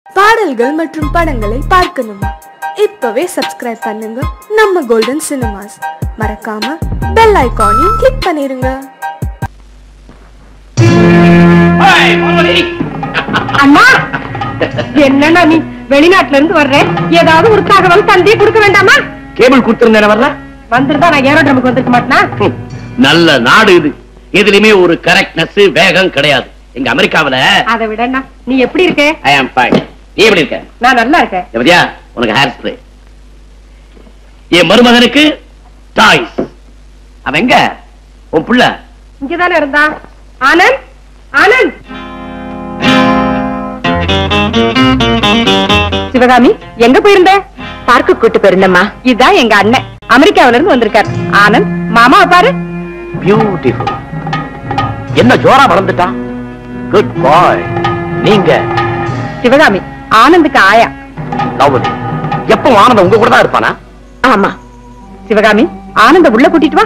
பாடல்கள் மற்றும் படங்களை பார்க்கணுமா இப்பவே சப்ஸ்கிரைப் பண்ணுங்க நம்ம கோல்டன் சினிமாஸ் மறக்காம பெல் ஐகானையும் கிளிக் பண்ணிருங்க ஹாய், பார்வதி. அண்ணா என்னண்ணா நீ வெளிநாட்டுல இருந்து வர்ற ஏதாவது ஒரு தகவல் தந்தி கொடுக்க வேண்டாமா கேபிள் கொடுத்திருந்தேன் வரல வந்திருந்தா நான் ஏரோட்ரமுக்கு வந்திருக்க மாட்டேனா ஹம், நல்ல நாடு இது எதுலயுமே ஒரு கரெக்ட்னஸ் வேகம் கிடையாது எங்க அமெரிக்காவுல அதை விட அண்ணா நீ எப்படி இருக்க ஐ ஆம் ஃபைன் நீ எப்படி இருக்க நான் நல்லா இருக்கேன் எப்படியா உனக்கு ஹேர் ஸ்ப்ரே என் மருமகனுக்கு டாய்ஸ் அவன் எங்க உன் புள்ள இங்கதானே இருந்தா ஆனந்த் ஆனந்த் சிவகாமி எங்க போயிருந்த பார்க்கு கூட்டு போயிருந்தம்மா இதுதான் எங்க அண்ணன் அமெரிக்காவில இருந்து வந்திருக்காரு ஆனந்த் மாமா பாரு பியூட்டிஃபுல் என்ன ஜோரா வளர்ந்துட்டான் குட் பாய் நீங்க சிவகாமி ஆனந்துக்கு ஆயா லவ்லி எப்ப ஆனந்தம் உங்க கூட தான் இருப்பானா ஆமா சிவகாமி ஆனந்த உள்ள கூட்டிட்டு வா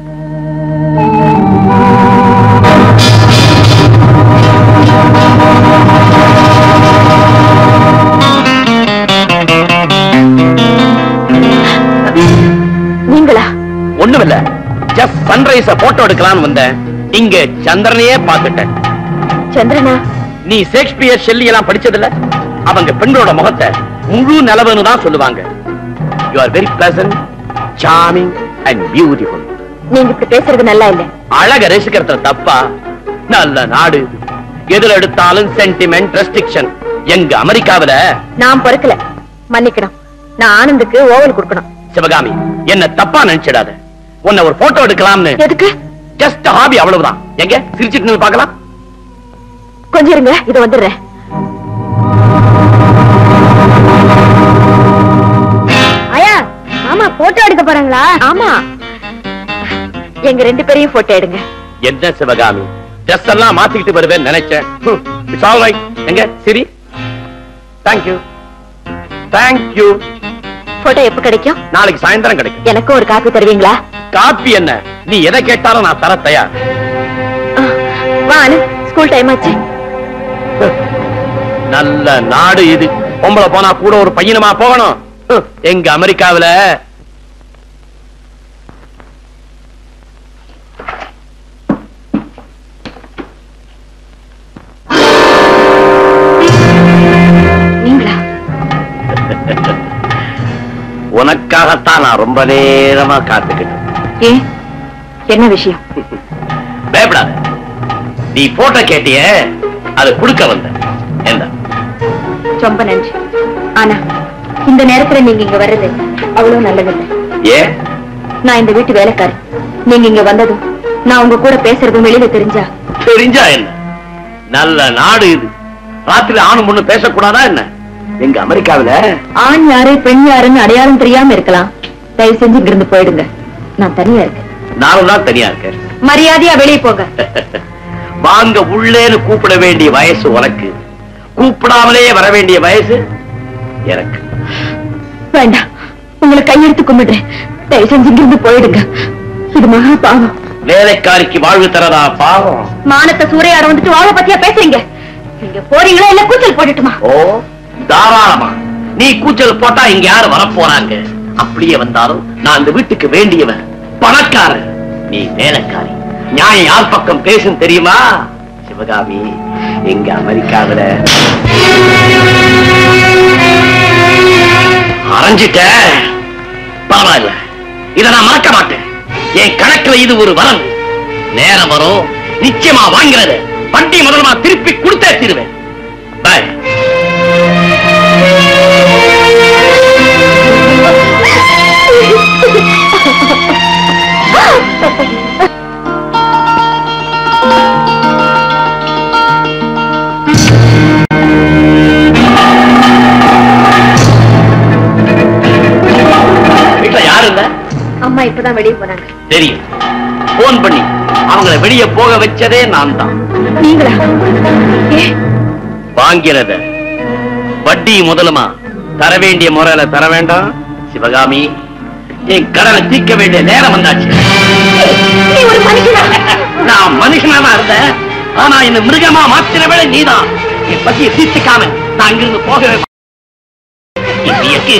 நீங்களா ஒண்ணுமில்ல ஜஸ்ட் சன்ரைஸ போட்டோ எடுக்கலாம்னு வந்தேன் இங்க சந்திரனையே பார்த்துட்டேன் சந்திரனா நீ ஷேக்ஸ்பியர் ஷெல்லி எல்லாம் படிச்சதில்ல அவங்க பெண்ணோட முகத்தை முழு நிலவுன்னு தான் சொல்லுவாங்க you are very pleasant charming and beautiful நீங்க இப்படி பேசுறது நல்லா இல்ல அழக ரசிக்கிறத தப்பா நல்ல நாடு இது. எதுல எடுத்தாலும் சென்டிமெண்ட் ரெஸ்ட்ரிக்ஷன் எங்க அமெரிக்காவுல நான் பொறுக்கல மன்னிக்கணும் நான் ஆனந்துக்கு ஓவல் கொடுக்கணும் சிவகாமி என்ன தப்பா நினைச்சிடாத உன்னை ஒரு போட்டோ எடுக்கலாம்னு எதுக்கு ஜஸ்ட் ஹாபி அவ்வளவுதான் எங்க சிரிச்சிட்டு நின்னு பார்க்கலாம் கொஞ்சம் இருங்க இத வந்துடுறேன் ஐயா ஆமா போட்டோ எடுக்க போறாங்களா ஆமா எங்க ரெண்டு பேரையும் போட்டோ எடுங்க என்ன சிவகாமி ட்ரெஸ் எல்லாம் மாத்திக்கிட்டு வருவேன் நினைச்சேன் இட்ஸ் ஆல் ரைட் எங்க சரி thank you thank you photo எப்ப கிடைக்கும் நாளைக்கு சாயந்தரம் கிடைக்கும் எனக்கும் ஒரு காப்பி தருவீங்களா காப்பி என்ன நீ எதை கேட்டாலும் நான் தர தயார் ஆ, வா ஆனந்த் ஸ்கூல் டைம் ஆச்சு நல்ல நாடு இது பொம்பளை போனா கூட ஒரு பையனுமா போகணும் ஹ், எங்க அமெரிக்காவுல நீங்களா உனக்காகத்தான் நான் ரொம்ப நேரமா காத்துக்கிட்டேன் ஏன் என்ன விஷயம் பயப்படாத நீ போட்டோ கேட்டிய அது கொடுக்க வந்த என்ன ரொம்ப நன்றி ஆனா இந்த நேரத்துல நீங்க இங்க வர்றது அவ்வளவு நல்லதில்லை ஏன் நான் இந்த வீட்டு வேலைக்காரி நீங்க இங்க வந்ததும் நான் உங்க கூட பேசுறதும் வெளியில தெரிஞ்சா தெரிஞ்சா என்ன நல்ல நாடு இது ராத்திரி ஆணும் பொண்ணு பேசக்கூடாதா என்ன எங்க அமெரிக்காவுல ஆண் யாரு பெண் யாருன்னு அடையாளம் தெரியாம இருக்கலாம் தயவு செஞ்சு இங்க இருந்து போயிடுங்க நான் தனியா இருக்கேன் நானும் தான் தனியா இருக்கேன் மரியாதையா வெளியே போங்க வாங்க உள்ளேன்னு கூப்பிட வேண்டிய வயசு உனக்கு கூப்பிடாமலே வர வேண்டிய வயசு எனக்கு வேண்டாம் உங்களை கையெடுத்து கும்பிடுறேன் தயவு செஞ்சு இங்க இருந்து போயிடுங்க இது மகா பாவம் வேலைக்காரிக்கு வாழ்வு தரதா பாவம் மானத்தை சூறையாட வந்துட்டு வாழ பத்தியா பேசுறீங்க நீங்க போறீங்களா இல்ல கூச்சல் போட்டுட்டுமா ஓ தாராளமா நீ கூச்சல் போட்டா இங்க யாரு வரப்போறாங்க அப்படியே வந்தாலும் நான் இந்த வீட்டுக்கு வேண்டியவன் பணக்காரன் நீ வேலைக்காரி நியாயம் யார் பக்கம் பேசும் தெரியுமா சிவகாமி எங்க அமெரிக்காவில அரைஞ்சிட்ட பரவாயில்ல இத நான் மறக்க மாட்டேன் என் கணக்குல இது ஒரு வரவு நேரம் வரும் நிச்சயமா வாங்கிறது வட்டி முதலமா திருப்பி கொடுத்தே தீருவேன் பாய் வீட்டுல யாரு இல்ல அம்மா இப்பதான் வெளியே போனாங்க தெரியும் போன் பண்ணி அவங்கள வெளியே போக வச்சதே நான் தான் நீங்களா ஏ வாங்கிறத வட்டி முதலுமா தர வேண்டிய முறையில தர வேண்டாம் சிவகாமி என் கடனை தீர்க்க வேண்டிய நேரம் வந்தாச்சு நீ ஒரு மனுஷனா நான் மனுஷனா தான் இருந்தேன் ஆனா இந்த மிருகமா மாத்தின வேலை நீதான் என் பசியை தீர்த்துக்காம நான் இங்கிருந்து போகவே மாட்டேன். என் வியக்கு.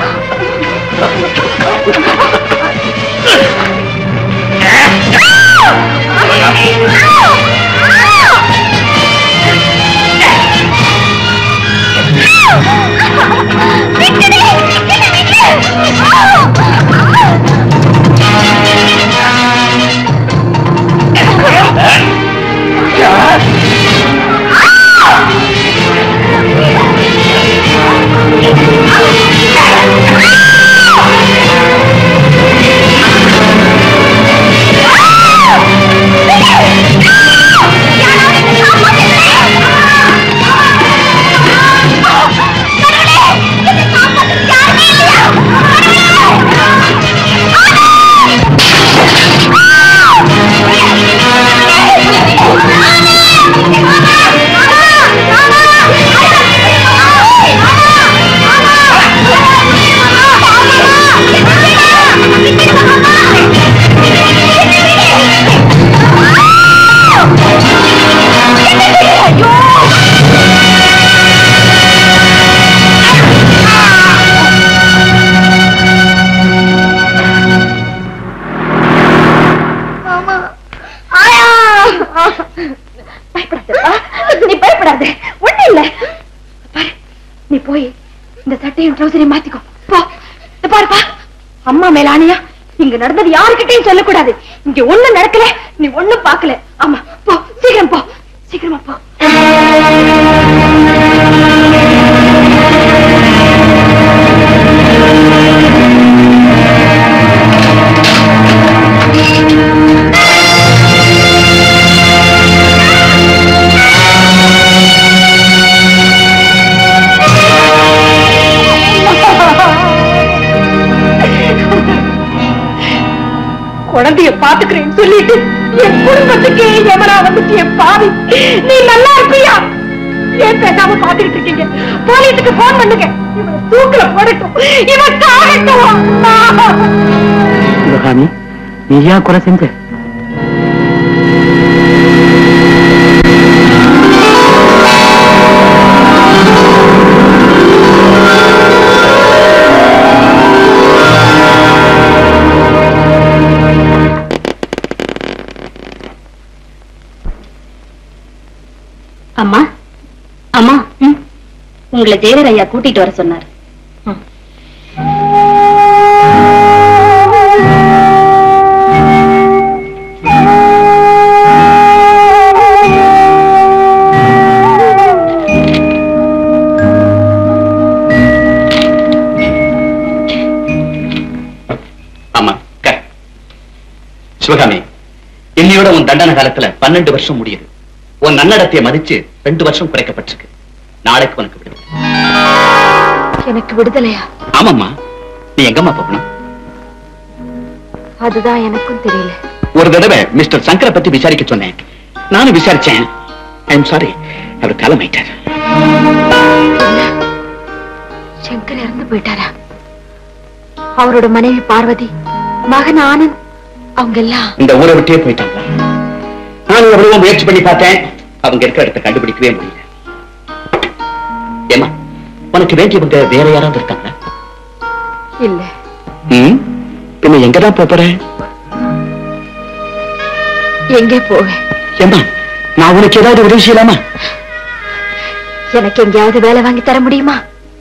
பயப்படாதப்பா. நீ பயப்படாத ஒண்ணு இல்ல பாரு நீ போய் இந்த சட்டையும் ட்ரௌசரையும் மாத்திக்கோ போ இந்த பாருப்பா அம்மா மேல ஆணையா இங்க நடந்தது யாருக்கிட்டையும் சொல்லக்கூடாது இங்க ஒண்ணு நடக்கல நீ ஒண்ணும் பார்க்கல ஆமா போ சீக்கிரம் போ சீக்கிரமா போ குழந்தைய பாத்துக்கிறேன்னு சொல்லிட்டு என் குடும்பத்துக்கு எவனா வந்துட்டு என் பாவி நீ நல்லா இருப்பியா ஏன் பேசாம பாத்துக்கிட்டு இருக்கீங்க போலீஸுக்கு போன் பண்ணுங்க இவனை தூக்கல போடட்டும் இவன் காகட்டும் சிவகாமி நீ ஏன் குறை செஞ்ச அம்மா அம்மா உங்களை ஜெயலர் ஐயா கூட்டிட்டு வர சொன்னார் ஆமா க- சிவகாமி இன்னையோட உன் தண்டனை காலத்துல பன்னெண்டு வருஷம் முடியுது உன் நன்னடத்தைய மதிச்சு ரெண்டு வருஷம் குறைக்கப்பட்டிருக்கு நாளைக்கு உனக்கு விடுதலை எனக்கு விடுதலையா ஆமாம்மா நீ எங்கம்மா போகணும் அதுதான் எனக்கும் தெரியல ஒரு தடவை மிஸ்டர் சங்கரை பத்தி விசாரிக்க சொன்னேன் நானும் விசாரிச்சேன் ஐ எம் சாரி அவர் காலமாயிட்டார் சங்கர் இறந்து போயிட்டாரா அவரோட மனைவி பார்வதி மகன் ஆனந்த் அவங்க எல்லாம் இந்த ஊரை விட்டே போயிட்டாங்க நானும் எவ்வளவோ முயற்சி பண்ணி பார்த்தேன் அவங்க இருக்கிற இடத்தை கண்டுபிடிக்கவே முடியல ஏமா உனக்கு வேண்டியவங்க வேற யாராவது இருக்காங்க இல்ல ம் பின்ன எங்கதான் போப் போறேன் எங்கே போவேன் ஏமா நான் உனக்கு ஏதாவது உதவி செய்யலாமா எனக்கு எங்கேயாவது வேலை வாங்கி தர முடியுமா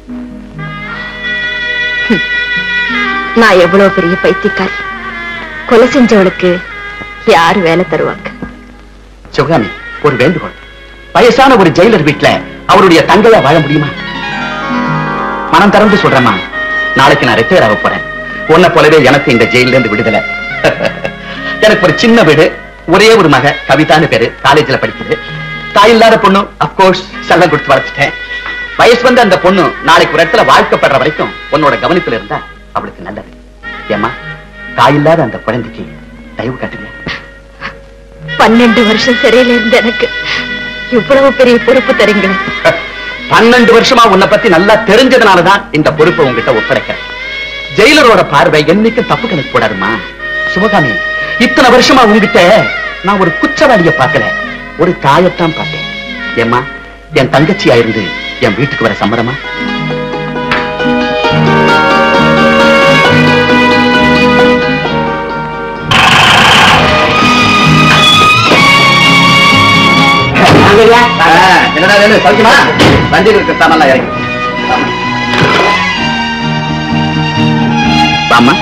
ஹம். நான் எவ்வளவு பெரிய பைத்தியக்காரி கொலை செஞ்சவளுக்கு யாரு வேலை தருவாங்க சிவகாமி ஒரு வேண்டுகோள் வயசான ஒரு ஜெயிலர் வீட்டுல அவருடைய தங்கையா வாழ முடியுமா மனம் திறந்து சொல்றேம்மா நாளைக்கு நான் ரிட்டையர் ஆக போறேன் உன்னை போலவே எனக்கு இந்த ஜெயில இருந்து விடுதலை எனக்கு ஒரு சின்ன வீடு ஒரே ஒரு மக கவிதான்னு பேரு காலேஜ்ல படிக்குது தாய் இல்லாத பொண்ணு அப்கோர்ஸ் செல்லம் கொடுத்து வளர்த்துட்டேன் வயசு வந்த அந்த பொண்ணு நாளைக்கு ஒரு இடத்துல வாழ்க்கப்படுற வரைக்கும் உன்னோட கவனிப்புல இருந்தா அவளுக்கு நல்லது ஏமா தாய் இல்லாத அந்த குழந்தைக்கு தயவு காட்டுங்க பன்னெண்டு வருஷம் சிறையில இருந்த எனக்கு இவ்வளவு பெரிய பொறுப்பு தரீங்களே பன்னெண்டு வருஷமா உன்னை பத்தி நல்லா தெரிஞ்சதுனாலதான் இந்த பொறுப்பை உங்ககிட்ட ஒப்படைக்கிறேன் ஜெயிலரோட பார்வை என்னைக்கும் தப்பு கணக்கு போடாதுமா சிவகாமி இத்தனை வருஷமா உங்ககிட்ட நான் ஒரு குற்றவாளிய பார்க்கல ஒரு தாயத்தான் பார்த்தேன் ஏம்மா என் தங்கச்சியா இருந்து என் வீட்டுக்கு வர சம்மதமா என்னடா வேணும் சௌக்கியமா வண்டியில் இருக்க சாமான்லாம் இறங்கி வாமா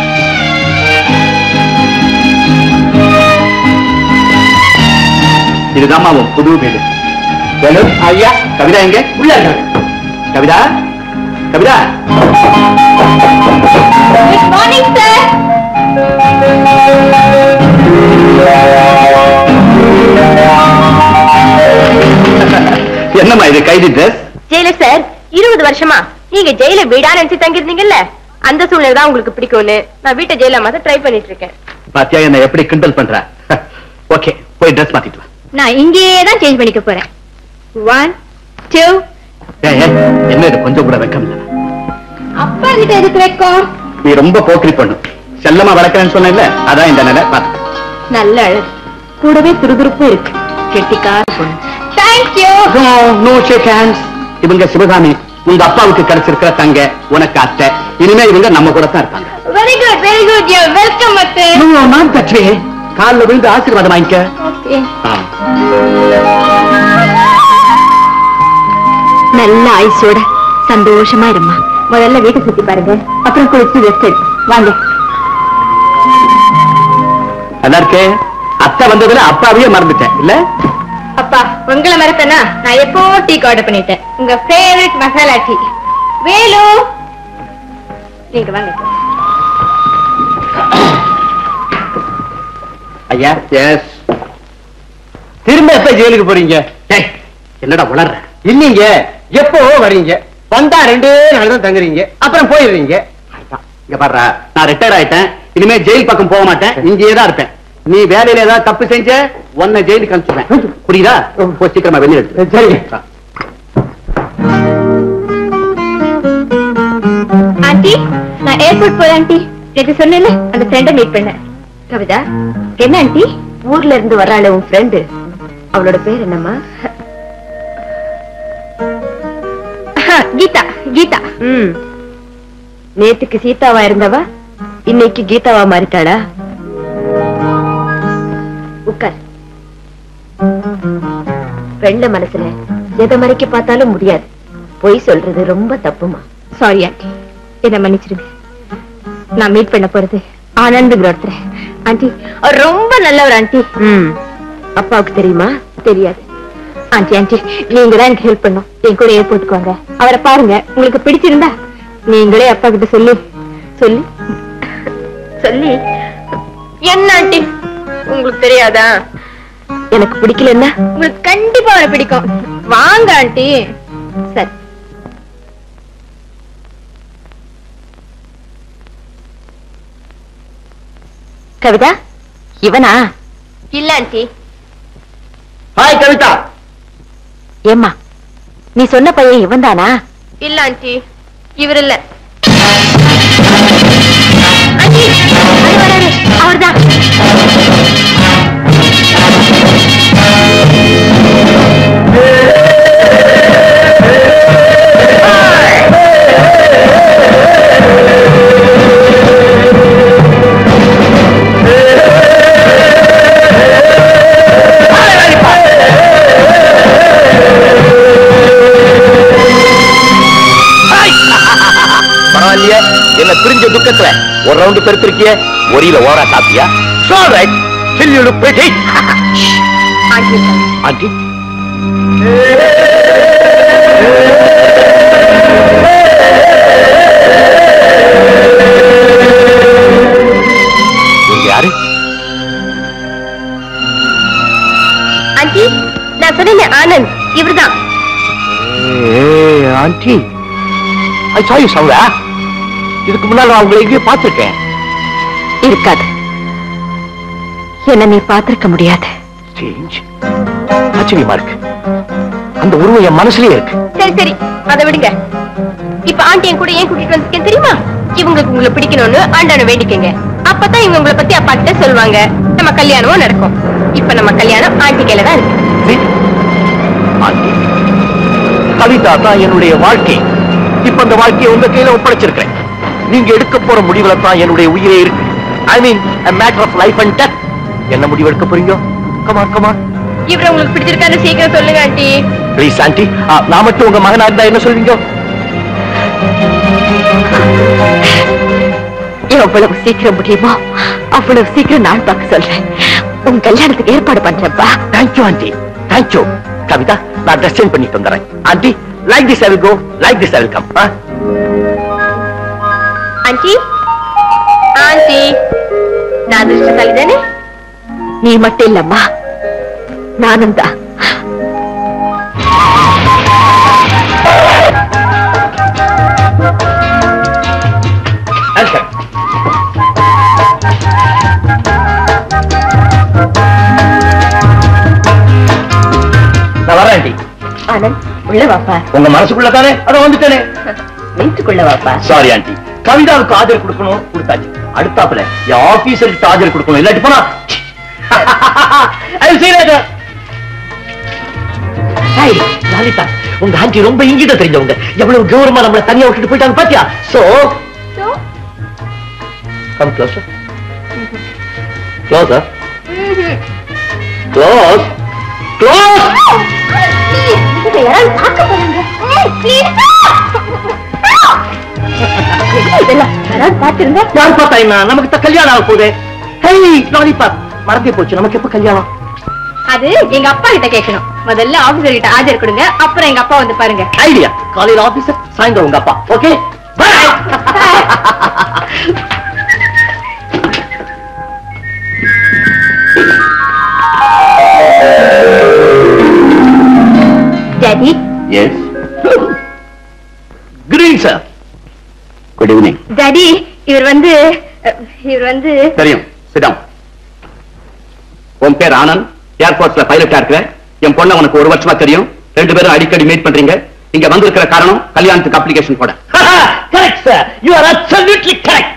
இதுதாம்மா உன் புது வீடு வேலு ஐயா கவிதா எங்க உள்ள இருக்காங்க. Kavitha Kavitha good morning sir என்னம்மா இது கைதி ட்ரெஸ் ஜெயிலர் சார் இருபது வருஷமா நீங்க ஜெயில வீடா நினைச்சு தங்கிருந்தீங்கல்ல அந்த சூழ்நிலை தான் உங்களுக்கு பிடிக்கும்னு நான் வீட்டை ஜெயில மாத்த ட்ரை பண்ணிட்டு இருக்கேன் பாத்தியா என்ன எப்படி கிண்டல் பண்ற ஓகே போய் ட்ரெஸ் மாத்திட்டு வா நான் இங்கேயே தான் சேஞ்ச் பண்ணிக்க போறேன் ஒன் டூ ஏய், ஏய், என்ன இது கொஞ்சம் கூட வெக்கம் இல்ல அப்பா கிட்ட எதுக்கு வைக்கும் நீ ரொம்ப போக்கிரி பண்ணு செல்லமா வளர்க்கறேன்னு சொன்னேன்ல அதான் இந்த நிலை பாத்து நல்ல அழகு கூடவே துருதுருப்பு இருக்கு கெட்டிக்கார பொண்ணு தேங்க்யூ நோ ஷேக் ஹேண்ட்ஸ் இவங்க சிவகாமி உங்க அப்பாவுக்கு கிடைச்சிருக்கிற தங்க உனக்கு அத்தை இனிமே இவங்க நம்ம கூட தான் இருப்பாங்க very good very good you welcome அத்து No, நான் தட்வே கால்ல விழுந்து ஆசீர்வாதம் வாங்கிக்க ஓகே ஆ. நல்ல ஆயுசோட சந்தோஷமா இருமா முதல்ல வீட்டை சுத்தி பாருங்க அப்புறம் குளிச்சு ரெஸ்ட் எடுத்து வாங்க நல்லா இருக்கே அத்தை வந்ததுல அப்பாவையே மறந்துட்டேன் இல்ல அப்பா உங்களை மறப்பேனா நான் எப்போ டீ ஆர்டர் பண்ணிட்டேன் உங்க ஃபேவரட் மசாலா டீ வேலு நீங்க வாங்க ஐயா எஸ் திரும்ப எப்ப ஜெயிலுக்கு போறீங்க டேய் என்னடா உளர்ற இல்லீங்க எப்போ வர்றீங்க வந்தா ரெண்டே நாள் தான் தங்குறீங்க அப்புறம் போயிடுறீங்க இங்க பாருடா நான் ரிட்டையர் ஆயிட்டேன் இனிமே ஜெயில் பக்கம் போக மாட்டேன் இங்கேயே தான் இருப்பேன் நீ வேலையில ஏதாவது தப்பு செஞ்ச உன்னை ஜெயிலுக்கு அனுப்பிச்சுவேன் புரியுதா போ சீக்கிரமா வெளியே எடுத்து சரிங்க ஆண்டி நான் ஏர்போர்ட் போறேன் ஆண்டி நேற்று சொன்னேன்ல அந்த ஃப்ரெண்டை மீட் பண்ணேன் கவிதா என்ன ஆண்டி ஊர்ல இருந்து வர்றாளே உன் ஃப்ரெண்டு அவளோட பேர் என்னம்மா கீதா கீதா ம் நேத்துக்கு சீதாவா இருந்தவா இன்னைக்கு கீதாவா மாறிட்டாளா உட்கார் வெள்ள மனசுல எதை மறைக்க பார்த்தாலும் முடியாது பொய் சொல்றது ரொம்ப தப்புமா சாரி ஆண்டி என்ன மன்னிச்சிருங்க நான் மீட் பண்ண போறது ஆனந்துங்கிற ஒருத்தர் ஆண்டி அவர் ரொம்ப நல்லவர் ஆண்டி அப்பாவுக்கு தெரியுமா தெரியாது ஆண்டி ஆண்டி நீங்க தான் எனக்கு ஹெல்ப் பண்ணும் என் கூட ஏர்போர்ட்டுக்கு வாங்க அவரை பாருங்க உங்களுக்கு பிடிச்சிருந்தா நீங்களே அப்பா கிட்ட சொல்லி சொல்லி சொல்லி என்ன ஆண்டி உங்களுக்கு தெரியாதா எனக்கு பிடிக்கலன்னா உங்களுக்கு கண்டிப்பா அவரை பிடிக்கும் வாங்க ஆண்டி சரி கவிதா இவனா இல்ல ஆண்டி ஹாய் கவிதா ஏம்மா நீ சொன்ன பையன் இவன் தானா இல்ல ஆண்டி இவர் இல்ல அவர்தான் பரவாயில்லையே என்ன பிரிஞ்ச துக்கத்துல ஒரு ரவுண்டு பெருத்திருக்கிய ஒரியில ஓரா சாப்பிட்டியா All right. Till you look pretty. Aunty aunty இவங்க யாரு ஆண்டி நான் சொன்னேன் ஆனந்த் இவர்தான் ஆண்டி ஐ சாரி சௌரா இதுக்கு முன்னால நான் உங்களை எங்கேயோ பார்த்திருக்கேன் இருக்காது என்ன நீ பார்த்திருக்க முடியாது Strange. ஆச்சரியமா இருக்கு அந்த உருவம் என் மனசுலயே இருக்கு சரி சரி அதை விடுங்க இப்ப ஆண்டி என் கூட ஏன் கூட்டிட்டு வந்திருக்கேன் தெரியுமா இவங்களுக்கு உங்களை பிடிக்கணும்னு ஆண்டான வேண்டிக்கங்க அப்பதான் இவங்க உங்களை பத்தி அப்பா கிட்ட சொல்லுவாங்க நம்ம கல்யாணமும் நடக்கும் இப்ப நம்ம கல்யாணம் ஆண்டி கையில தான் இருக்கு ஆண்டி கவிதா தான் என்னுடைய வாழ்க்கை இப்ப அந்த வாழ்க்கையை உங்க கையில ஒப்படைச்சிருக்கிறேன் நீங்க எடுக்க போற முடிவுல தான் என்னுடைய உயிரே இருக்கு I mean matter of life and death என்ன முடிவு எடுக்க போறீங்க கமான் கமான் இவரை உங்களுக்கு பிடிச்சிருக்கான்னு சீக்கிரம் சொல்லுங்க ஆண்டி ப்ளீஸ் ஆண்டி நான் மட்டும் உங்க மகனா இருந்தா என்ன சொல்வீங்க எவ்வளவு சீக்கிரம் முடியுமோ அவ்வளவு சீக்கிரம் நான் பார்க்க சொல்றேன் உன் கல்யாணத்துக்கு ஏற்பாடு பண்றப்பா தேங்க்யூ ஆண்டி தேங்க்யூ கவிதா நான் ட்ரெஸ் சேஞ்ச் பண்ணிட்டு வந்துடுறேன் aunty like this I will go like this I will come aunty aunty நான் அதிர்ஷ்டசாலி தானே நீ மட்டும் இல்லம்மா நானும் தான் வெல்கம் நான் வரேன் ஆண்டி ஆனந்த் உள்ள வாப்பா உங்க மனசுக்குள்ள தானே அத வந்துட்டேனே வீட்டுக்குள்ள வாப்பா சாரி ஆண்டி கவிதாவுக்கு ஆதரவு கொடுக்கணும் கொடுத்தாச்சு அடுத்தாப்புல என் ஆபீசருக்கு ஆதரவு கொடுக்கணும் இல்லாட்டி போனா I will see you later. Hey, லாலிதா உங்க ஆண்டி ரொம்ப இங்கிட்ட தெரிஞ்சவங்க எவ்வளவு கௌரவமா நம்மள தனியா விட்டுட்டு போயிட்டாங்க பாத்தியா so come closer closer close close யாராவது பார்க்க போறாங்க இதெல்லாம் யாராவது பார்த்திருந்தா யார் பார்த்தா என்ன நமக்கு தான் கல்யாணம் ஆக போகுது ஹேய் லாலிபாப் மறந்தே போச்சு நமக்கு எப்ப கல்யாணம் அது எங்க அப்பா கிட்ட கேட்கணும் முதல்ல ஆபீசர் கிட்ட ஆஜர் கொடுங்க அப்புறம் எங்க அப்பா வந்து பாருங்க ஐடியா காலையில ஆபீசர் சாயந்தரம் உங்க அப்பா okay daddy yes good evening sir good evening daddy இவர் வந்து அஹ், இவர் வந்து தெரியும் சிடம் உன் பேர் ஆனந்த் ஏர்போர்ட்ஸ்ல பைலட்டா இருக்கிற என் பொண்ணை உனக்கு ஒரு வருஷமா தெரியும் ரெண்டு பேரும் அடிக்கடி மீட் பண்றீங்க இங்க வந்திருக்கிற காரணம் கல்யாணத்துக்கு அப்ளிகேஷன் போட correct sir you are absolutely correct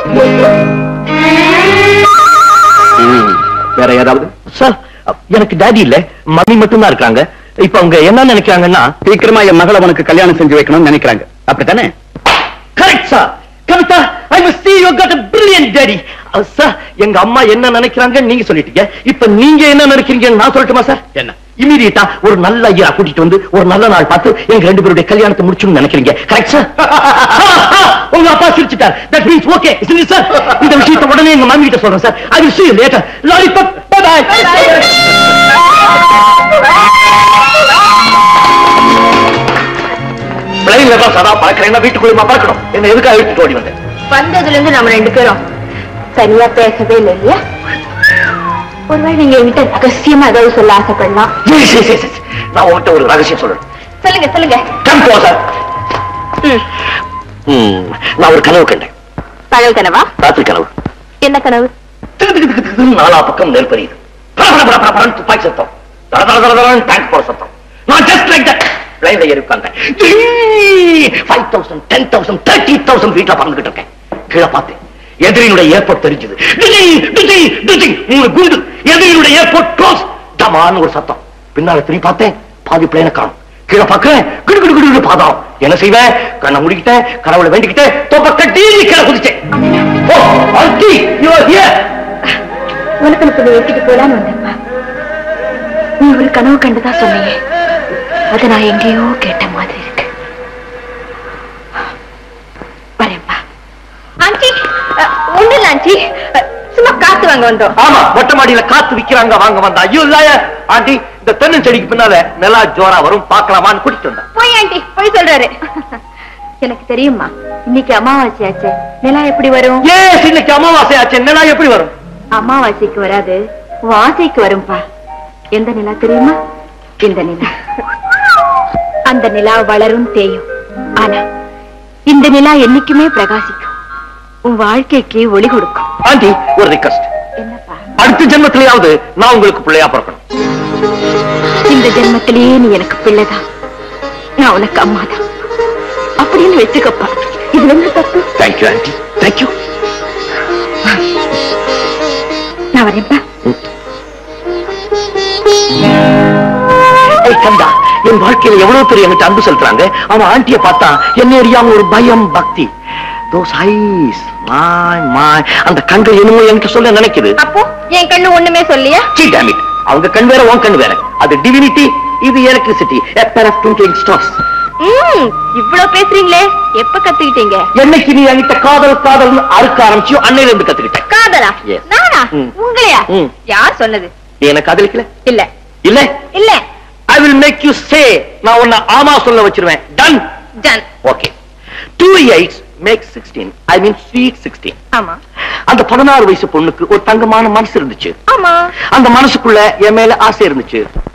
வேற ஏதாவது சார் எனக்கு டாடி இல்ல மம்மி மட்டும் தான் இருக்காங்க இப்ப அவங்க என்ன நினைக்கிறாங்கன்னா சீக்கிரமா என் மகளை உனக்கு கல்யாணம் செஞ்சு வைக்கணும்னு நினைக்கிறாங்க அப்படித்தானே correct sir Kavitha I must see you got a brilliant daddy sir எங்க அம்மா என்ன நினைக்கிறாங்கன்னு நீங்க சொல்லிட்டீங்க இப்ப நீங்க என்ன நினைக்கிறீங்கன்னு நான் சொல்லட்டுமா சார் என்ன இமீடியட்டா ஒரு நல்ல ஐயா கூட்டிட்டு வந்து ஒரு நல்ல நாள் பார்த்து எங்க ரெண்டு பேருடைய கல்யாணத்தை முடிச்சுன்னு நினைக்கிறீங்க கரெக்ட் சார் உங்க அப்பா சிரிச்சிட்டார் தட் மீன்ஸ் ஓகே சார் இந்த விஷயத்தை உடனே எங்க மாமி கிட்ட சொல்றேன் sir I will see you later lollipop பை பிளைன்ல தான் சதா பறக்கிறேன்னா வீட்டுக்குள்ளேயுமா பறக்கணும் என்ன எதுக்காக இழுத்துட்டு ஓடி வந்தேன் வந்ததுல இருந்து நம்ம ரெண்டு பேரும் சரியா பேசவே இல்லை இல்லையா ஒருவேளை நீங்க என்கிட்ட ரகசியமா ஏதாவது சொல்ல ஆசைப்படலாம் Yes, yes, yes, yes. நான் உன்கிட்ட ஒரு ரகசியம் சொல்றேன் சொல்லுங்க சொல்லுங்க கம் க்ளோசர் நான் ஒரு கனவு கண்டேன் பகல் கனவா ராத்திரி கனவு என்ன கனவு திகு, திகு, திகு, திகுன்னு நாலா பக்கம் நெல் பெரியுது பட, பட, பட, பட, படன்னு துப்பாக்கி சத்தம் தட, தட, தட, தடன்னு டேங்க் போற சத்தம் நான் ஜஸ்ட் லைக் தட் பிளைன்ல ஏறி உட்கார்ந்தேன் five thousand ten thousand thirty thousand வீட்டுல பறந்துகிட்டு இருக்கேன் கீழே பார்த்தேன் எதிரினுடைய ஏர்போர்ட் தெரிஞ்சது மூணு குண்டு எதிரினுடைய ஏர்போர்ட் க்ளோஸ் டமான்னு ஒரு சத்தம் பின்னால திரும்பி பார்த்தேன் பாதி பிளைனை காணும் கீழே பார்க்கிறேன் கிடு கிடு கிடு கிடு பாதம் என்ன செய்வேன் கண்ணை முடிக்கிட்டேன் கடவுளை வேண்டிக்கிட்டேன் தொப்ப கட்டி கீழே குதிச்சேன் ஓ அல்டி யூ ஆர் ஹியர் உனக்கு சொல்லி எடுத்துட்டு போலான்னு வந்தேன்ப்பா நீ ஒரு கனவு கண்டுதா சொன்னீங்க அதை நான் எங்கேயோ கேட்ட மாதிரி இருக்கு வரேன்ப்பா ஆண்டி ஒண்ணு இல்ல ஆண்டி சும்மா காத்து வாங்க வந்தோம் ஆமா மொட்டை மாடியில காத்து விக்கிறாங்க வாங்க வந்தா ஐயோ இல்லையா ஆண்டி இந்த தென்னஞ்செடிக்கு பின்னால நிலா ஜோரா வரும் பார்க்கலாமான்னு கூட்டிட்டு வந்தேன் போய் ஆண்டி போய் சொல்றாரு எனக்கு தெரியுமா இன்னைக்கு அமாவாசை ஆச்சு நிலா எப்படி வரும் ஏன் இன்னைக்கு அமாவாசை ஆச்சு நிலா எப்படி வரும் அமாவாசைக்கு வராது வாசைக்கு வரும்பா எந்த நிலா தெரியுமா இந்த நிலா அந்த நிலா வளரும் தேயும் ஆனா இந்த நிலா என்னைக்குமே பிரகாசிக்கும் உன் வாழ்க்கைக்கு ஒளி கொடுக்கும் ஆண்டி ஒரு ரிக்வஸ்ட் என்னப்பா அடுத்த ஜென்மத்திலேயாவது நான் உங்களுக்கு பிள்ளையா பிறக்கணும் இந்த ஜென்மத்திலேயே நீ எனக்கு பிள்ளைதான் நான் உனக்கு அம்மாதான் அப்படின்னு வச்சுக்கப்பா இது என்ன தப்பு தேங்க்யூ ஆண்டி தேங்க்யூ நான் வரேன்ப்பா ஏய் கந்தா என் வாழ்க்கையில எவ்வளவு பேர் என்கிட்ட அன்பு செலுத்துறாங்க அவன் ஆண்டிய பார்த்தா என்ன அறியாம ஒரு பயம் பக்தி தோஸ் ஐஸ் மாய் மாய் அந்த கண்கள் என்னமோ என்கிட்ட சொல்ல நினைக்குது அப்போ என் கண்ணு ஒண்ணுமே சொல்லியா சீ damn it. அவங்க கண் வேற உன் கண் வேற அது டிவினிட்டி இது எலக்ட்ரிசிட்டி ஸ்டார்ஸ் ம் இவ்வளவு பேசுறீங்களே எப்ப கத்துக்கிட்டீங்க என்னைக்கு நீ என்கிட்ட காதல் காதல் அறுக்க ஆரம்பிச்சியோ அன்னையில இருந்து கத்துக்கிட்டேன் காதலா Yes. நானா ம். உங்களையா ம். யார் சொன்னது நீ என்ன காதலிக்கல இல்ல இல்ல இல்ல I will make you say நான் உன்னை ஆமா சொல்ல வச்சிருவேன் done done okay two eights make sixteen I mean sweet sixteen ஆமா அந்த பதினாறு வயசு பொண்ணுக்கு ஒரு தங்கமான மனசு இருந்துச்சு ஆமா அந்த மனசுக்குள்ள என் மேல ஆசை இருந்துச்சு